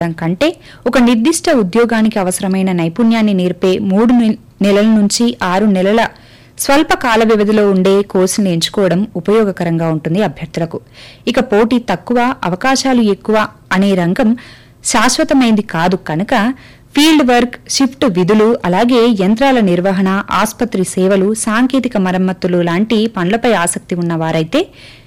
శాతం కంటే ఒక నిర్దిష్ట ఉద్యోగానికి అవసరమైన నైపుణ్యాన్ని నేర్పే మూడు నె- నెలల నుంచి ఆరు నెలల స్వల్ప కాల వ్యవధిలో ఉండే కోర్సును ఎంచుకోవడం ఉపయోగకరంగా ఉంటుంది అభ్యర్థులకు ఇక పోటీ తక్కువ అవకాశాలు ఎక్కువ అనే రంగం శాశ్వతమైంది కాదు కనుక ఫీల్డ్ వర్క్ షిఫ్ట్ విధులు అలాగే యంత్రాల నిర్వహణ ఆసుపత్రి సేవలు సాంకేతిక మరమ్మతులు లాంటి పనులపై ఆసక్తి ఉన్నవారైతే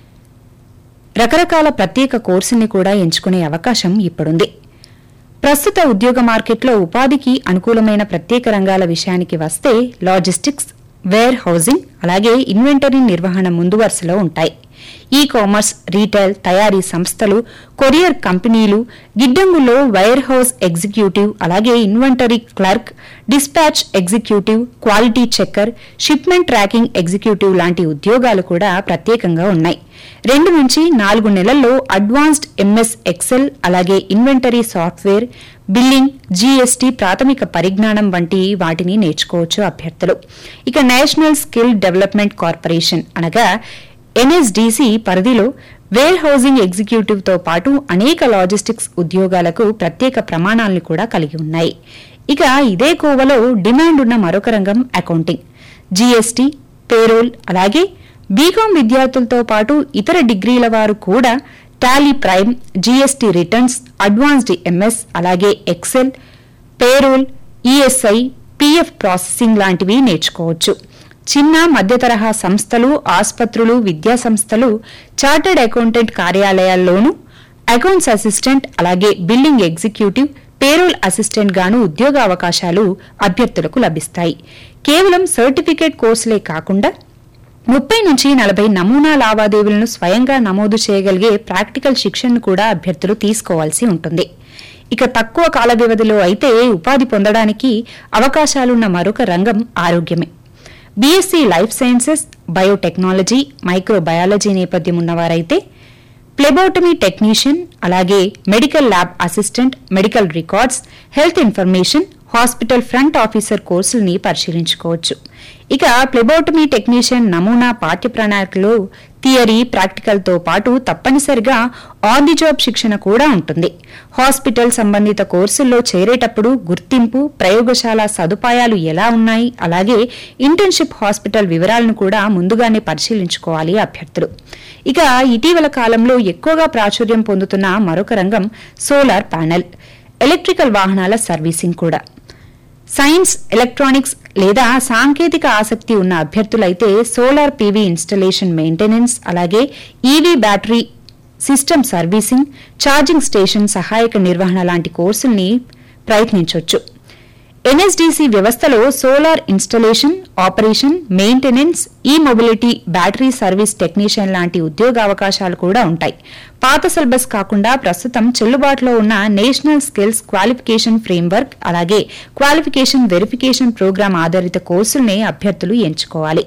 రకరకాల ప్రత్యేక కోర్సుల్ని కూడా ఎంచుకునే అవకాశం ఇప్పుడుంది ప్రస్తుత ఉద్యోగ మార్కెట్లో ఉపాధికి అనుకూలమైన ప్రత్యేక రంగాల విషయానికి వస్తే లాజిస్టిక్స్ వేర్ హౌసింగ్ అలాగే ఇన్వెంటరీ నిర్వహణ ముందు వరుసలో ఉంటాయి ఈ కామర్స్ రీటైల్ తయారీ సంస్థలు కొరియర్ కంపెనీలు గిడ్డంగుల్లో వైర్ హౌస్ ఎగ్జిక్యూటివ్ అలాగే inventory clerk dispatch executive quality checker shipment tracking executive లాంటి ఉద్యోగాలు కూడా ప్రత్యేకంగా ఉన్నాయి రెండు నుంచి నాలుగు నెలల్లో అడ్వాన్స్డ్ ఎంఎస్ ఎక్సెల్ అలాగే ఇన్వెంటరీ సాఫ్ట్వేర్ బిల్లింగ్ జీఎస్టీ ప్రాథమిక పరిజ్ఞానం వంటి వాటిని నేర్చుకోవచ్చు అభ్యర్థులు ఇక నేషనల్ స్కిల్ డెవలప్మెంట్ కార్పొరేషన్ అనగా ఎన్ఎస్డిసి పరిధిలో వేర్ హౌసింగ్ ఎగ్జిక్యూటివ్ తో పాటు అనేక లాజిస్టిక్స్ ఉద్యోగాలకు ప్రత్యేక ప్రమాణాలను కూడా కలిగి ఉన్నాయి ఇక ఇదే కోవలో డిమాండ్ ఉన్న మరొక రంగం అకౌంటింగ్ జీఎస్టీ పేరోల్ అలాగే బీకాం విద్యార్థులతో పాటు ఇతర డిగ్రీల వారు కూడా Tally Prime GST returns advanced MS అలాగే Excel payroll ESI PF processing లాంటివి నేర్చుకోవచ్చు చిన్న మధ్య తరహా సంస్థలు ఆసుపత్రులు విద్యా సంస్థలు చార్టర్డ్ అకౌంటెంట్ కార్యాలయాల్లోనూ అకౌంట్స్ అసిస్టెంట్ అలాగే బిల్లింగ్ ఎగ్జిక్యూటివ్ పేరోల్ అసిస్టెంట్ గాను ఉద్యోగ అవకాశాలు అభ్యర్థులకు లభిస్తాయి కేవలం సర్టిఫికేట్ కోర్సులే కాకుండా ముప్పై నుంచి నలభై నమూనా లావాదేవీలను స్వయంగా నమోదు చేయగలిగే ప్రాక్టికల్ శిక్షణను కూడా అభ్యర్థులు తీసుకోవాల్సి ఉంటుంది ఇక తక్కువ కాల వ్యవధిలో అయితే ఉపాధి పొందడానికి అవకాశాలున్న మరొక రంగం ఆరోగ్యమే BSc life sciences biotechnology microbiology నేపథ్యం ఉన్నవారైతే ప్లెబోటమీ టెక్నీషియన్ అలాగే medical lab assistant medical records health information hospital front officer కోర్సుల్ని పరిశీలించుకోవచ్చు ఇక ప్లెబోటమీ టెక్నీషియన్ నమూనా పాఠ్య ప్రణాళికలో థియరీ ప్రాక్టికల్తో పాటు తప్పనిసరిగా ఆన్ ది జాబ్ శిక్షణ కూడా ఉంటుంది హాస్పిటల్ సంబంధిత కోర్సుల్లో చేరేటప్పుడు గుర్తింపు ప్రయోగశాల సదుపాయాలు ఎలా ఉన్నాయి అలాగే ఇంటర్న్షిప్ హాస్పిటల్ వివరాలను కూడా ముందుగానే పరిశీలించుకోవాలి అభ్యర్థులు ఇక ఇటీవల కాలంలో ఎక్కువగా ప్రాచుర్యం పొందుతున్న మరొక రంగం సోలార్ ప్యానెల్ ఎలక్ట్రికల్ వాహనాల సర్వీసింగ్ కూడా సైన్స్ ఎలక్ట్రానిక్స్ లేదా సాంకేతిక ఆసక్తి ఉన్న అభ్యర్థులైతే సోలార్ పీవీ ఇన్స్టలేషన్ మెయింటెనెన్స్ అలాగే EV battery system servicing charging station సహాయక నిర్వహణ లాంటి కోర్సుల్ని ప్రయత్నించవచ్చు ఎన్ఎస్డిసి వ్యవస్థలో solar installation operation maintenance e mobility battery service technician లాంటి ఉద్యోగ అవకాశాలు కూడా ఉంటాయి పాత సిలబస్ కాకుండా ప్రస్తుతం చెల్లుబాటులో ఉన్న నేషనల్ స్కిల్స్ క్వాలిఫికేషన్ ఫ్రేమ్వర్క్ అలాగే క్వాలిఫికేషన్ వెరిఫికేషన్ ప్రోగ్రాం ఆధారిత కోర్సుల్ని అభ్యర్థులు ఎంచుకోవాలి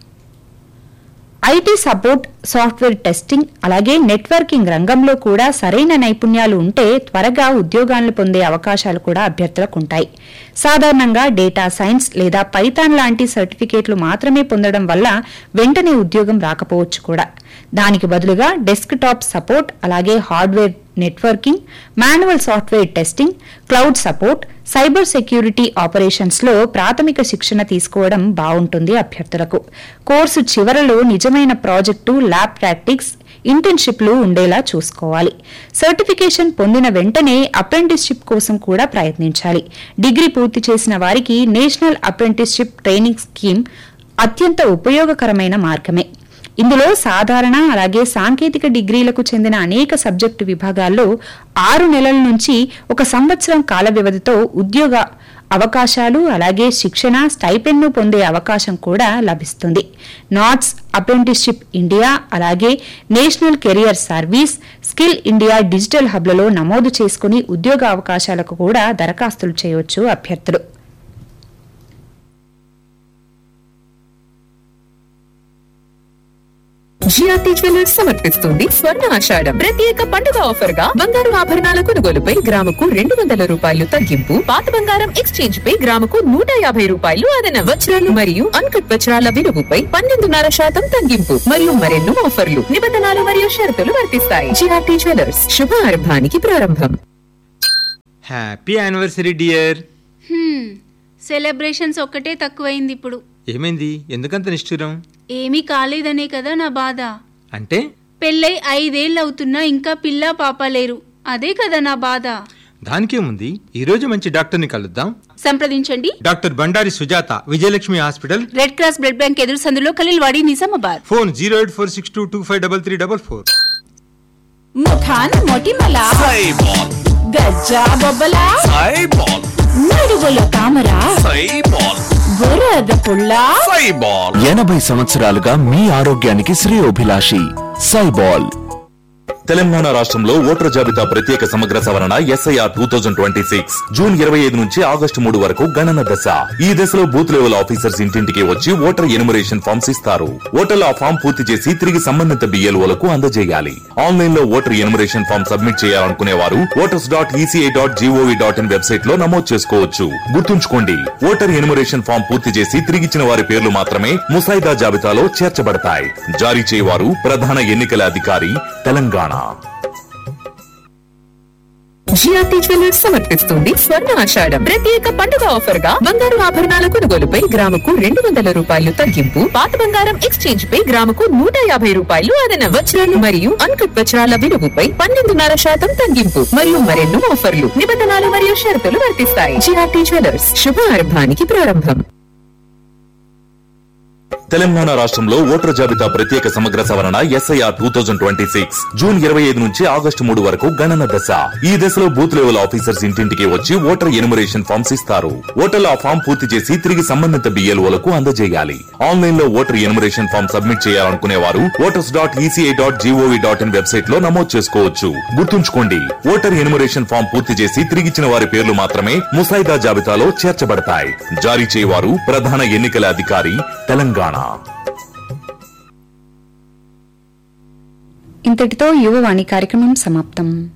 ఐటీ సపోర్ట్ సాఫ్ట్వేర్ టెస్టింగ్ అలాగే నెట్వర్కింగ్ రంగంలో కూడా సరైన నైపుణ్యాలు ఉంటే త్వరగా ఉద్యోగాలను పొందే అవకాశాలు కూడా అభ్యర్థులకు ఉంటాయి సాధారణంగా డేటా సైన్స్ లేదా పైథాన్ లాంటి సర్టిఫికేట్లు మాత్రమే పొందడం వల్ల వెంటనే ఉద్యోగం రాకపోవచ్చు కూడా దానికి బదులుగా డెస్క్ టాప్ సపోర్ట్ అలాగే hardware networking manual software testing cloud support cyber security operations లో ప్రాథమిక శిక్షణ తీసుకోవడం బాగుంటుంది అభ్యర్థులకు కోర్సు చివరలో నిజమైన ప్రాజెక్టు ల్యాబ్ ప్రాక్టిక్స్ ఇంటర్న్షిప్లు ఉండేలా చూసుకోవాలి సర్టిఫికేషన్ పొందిన వెంటనే అప్రెంటిస్షిప్ కోసం కూడా ప్రయత్నించాలి డిగ్రీ పూర్తి చేసిన వారికి నేషనల్ అప్రెంటిస్షిప్ ట్రైనింగ్ స్కీమ్ అత్యంత ఉపయోగకరమైన మార్గమే ఇందులో సాధారణ అలాగే సాంకేతిక డిగ్రీలకు చెందిన అనేక సబ్జెక్టు విభాగాల్లో ఆరు నెలల నుంచి ఒక సంవత్సరం కాల వ్యవధితో ఉద్యోగ అవకాశాలు అలాగే శిక్షణ స్టైపెన్ను పొందే అవకాశం కూడా లభిస్తుంది నాట్స్ అప్రెంటిస్షిప్ ఇండియా అలాగే National Career Service Skill India Digital హబ్లలో నమోదు చేసుకుని ఉద్యోగ అవకాశాలకు కూడా దరఖాస్తులు చేయవచ్చు అభ్యర్థులు జిఆర్టీ జ్యువెలర్స్ సమర్పిస్తుంది స్వర్ణ ఆషాఢం ప్రత్యేక పండుగ ఆఫర్ గా బంగారు ఆభరణాల కొనుగోలుపై గ్రాముకు రెండు వందల రూపాయలు తగ్గింపు పాత బంగారం ఎక్స్చేంజ్ పై గ్రాముకు నూట యాభై రూపాయలు అదన వజ్రాలు మరియు అన్కట్ వజ్రాల విలువపై పన్నెండున్నర శాతం తగ్గింపు మరియు మరెన్నో ఆఫర్లు నిబంధనలు మరియు షరతులు వర్తిస్తాయి జిఆర్టీ జ్యువెలర్స్ శుభ ఆరంభానికి ప్రారంభం happy anniversary dear hmm, celebrations ఒక్కటే తక్కువైంది ఇప్పుడు ఏమైంది ఎందుకంత నిష్ఠురం ఏమీ కాలేదనే కదా నా బాధ అంటే పెళ్ళై ఐదేళ్ళు అవుతున్నా ఇంకా పిల్ల పాప లేరు అదే కదా నా బాధ దానికేముంది ఈ రోజు మంచి డాక్టర్ని కలుద్దాం సంప్రదించండి doctor Bandari Sujatha Vijayalakshmi hospital red cross blood bank ఎదురు సందులో Khaleelwadi Nizamabad phone zero eight four six two two five double three double four ముఖాన మొటిమల సైబాల్ గజ్జా బొబ్బల సైబాల్ నడుగుల తామర సైబాల్ బురద పుల్ల సైబాల్ ఎనభై సంవత్సరాలుగా మీ ఆరోగ్యానికి శ్రేయోభిలాషి సైబాల్ తెలంగాణ రాష్ట్రంలో ఓటర్ జాబితా ప్రత్యేక సమగ్ర సవరణ SIR two thousand twenty six June ఇరవై ఐదు నుంచి ఆగస్టు మూడు వరకు గణన దశ ఈ దశలో బూత్ లెవెల్ ఆఫీసర్స్ ఇంటింటికి వచ్చి ఓటర్ ఎనుమరేషన్ ఫామ్స్ ఇస్తారు ఓటర్లు ఆ ఫామ్ పూర్తి చేసి తిరిగి సంబంధిత బిఎల్ఓలకు అందజేయాలి ఆన్లైన్ లో ఓటర్ ఎనుమరేషన్ ఫామ్ సబ్మిట్ చేయాలనుకునే వారు voters dot ECI dot GOV dot in website లో నమోదు చేసుకోవచ్చు గుర్తుంచుకోండి ఓటర్ ఎనుమరేషన్ ఫామ్ పూర్తి చేసి తిరిగిచ్చిన వారి పేర్లు మాత్రమే ముసాయిదా జాబితాలో చేర్చబడతాయి జారీ చేయవారు ప్రధాన ఎన్నికల అధికారి తెలంగాణ జిఆర్టీ జ్యువెలర్స్ సమర్పిస్తుంది స్వర్ణ ఆషాఢం ప్రత్యేక పండుగ ఆఫర్ గా బంగారు ఆభరణాల కొనుగోలుపై గ్రాముకు రెండు వందల రూపాయలు తగ్గింపు పాత బంగారం ఎక్స్చేంజ్ పై గ్రాముకు నూట యాభై రూపాయలు అదన వజ్రాలు మరియు అన్కట్ వజ్రాల విలువపై పన్నెండున్నర శాతం తగ్గింపు మరియు మరెన్నో ఆఫర్లు నిబంధనలు మరియు షరతులు వర్తిస్తాయి జిఆర్టీ జ్యువెలర్స్ శుభారంభానికి ప్రారంభం తెలంగాణ రాష్ట్రంలో ఓటర్ జాబితా ప్రత్యేక సమగ్ర సవరణ SIR two thousand twenty six June ఇరవై ఐదు నుంచి ఆగస్టు మూడు వరకు గణన దశ ఈ దశలో బూత్ లెవెల్ ఆఫీసర్స్ ఇంటింటికి వచ్చి ఓటర్ ఎనుమరేషన్ ఫామ్స్ ఇస్తారు ఓటర్లు ఆ ఫామ్ పూర్తి చేసి తిరిగి సంబంధిత బిఎల్ఓలకు అందజేయాలి ఆన్లైన్ లో ఓటర్ ఎనుమరేషన్ ఫామ్ సబ్మిట్ చేయాలనుకునే వారు voters dot ECI dot GOV dot in website లో నమోదు చేసుకోవచ్చు గుర్తుంచుకోండి ఓటర్ ఎనుమరేషన్ ఫామ్ పూర్తి చేసి తిరిగిచ్చిన వారి పేర్లు మాత్రమే ముసాయిదా జాబితాలో చేర్చబడతాయి జారీ చేయవారు ప్రధాన ఎన్నికల అధికారి తెలంగాణ ఇంతటితో యువవాణి కార్యక్రమం సమాప్తం